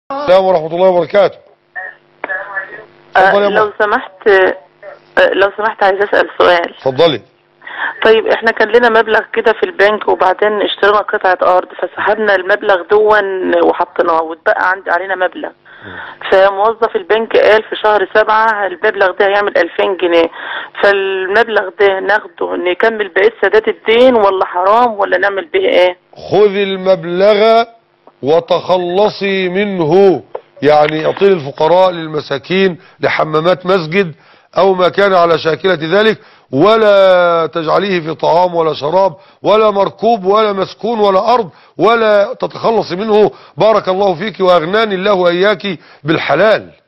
السلام ورحمة الله وبركاته اتفضل يا آه، لو ماما. سمحت آه، لو سمحت عايز اسال سؤال اتفضلي طيب احنا كان لنا مبلغ كده في البنك وبعدين اشترينا قطعه ارض فسحبنا المبلغ دون وحطيناه واتبقى عندي علينا مبلغ فموظف البنك قال في شهر سبعة المبلغ ده هيعمل 2000 جنيه فالمبلغ ده ناخده نكمل بقية سداد الدين ولا حرام ولا نعمل به ايه خذي المبلغ وتخلصي منه يعني اعطيه الفقراء للمساكين لحمامات مسجد او ما كان على شاكلة ذلك ولا تجعليه في طعام ولا شراب ولا مركوب ولا مسكون ولا ارض ولا تتخلصي منه بارك الله فيك واغناني الله واياك بالحلال